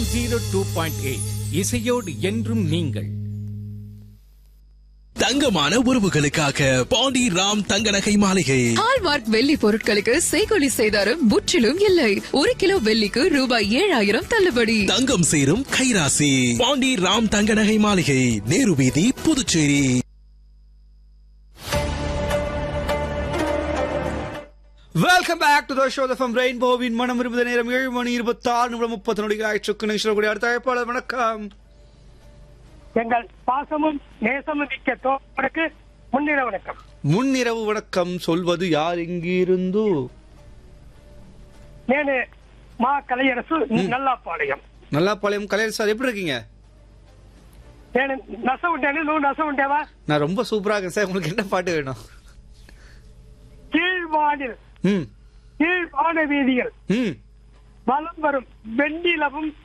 zero two point eight இசையோடு என்றும் நீங்கள் தங்கமான உறவுகளுக்காக பாண்டி ராம் தங்க நகை மாளிகை ஹால்மார்க் வெள்ளி பொருட்களுக்கு செய்கொலி செய்தாரும் முற்றிலும் இல்லை ஒரு கிலோ வெள்ளிக்கு ரூபாய் ஏழாயிரம் தள்ளுபடி தங்கம் சேரும் கைராசி பாண்டி ராம் தங்க நகை மாளிகை நேரு வீதி Puducherry welcome back to the show from ரெயின்போவின் மனம் இருபது நேரம் ஏழு மணி இருபத்தி ஆறு நிமிடம் முப்பத்தி நொடிகள் ஆயிடுச்சு நிகழ்ச்சியில் அடுத்த அழைப்பாளர் வணக்கம் எங்கள் பாசமும் நேசமும் மிக்க தோழருக்கு முன்னிற வணக்கம் முன்னிரவு வணக்கம் சொல்வது யார் எங்கிருந்தோ நேனு மா கலையரசு நல்லாப்பாளையம் நல்லா பாளையம் கலையர் சார் எப்படி இருக்கீங்க నేను నస ఉంటాను నువ్వు నస ఉంటావా நான் ரொம்ப சூப்பரா இருக்கேன் சார் உங்களுக்கு என்ன பாட்டு வேணும் கீழ்வானில் ம் கீழ்வான வீதியில் ம் வலம் வரும் வெண்ணிலவும்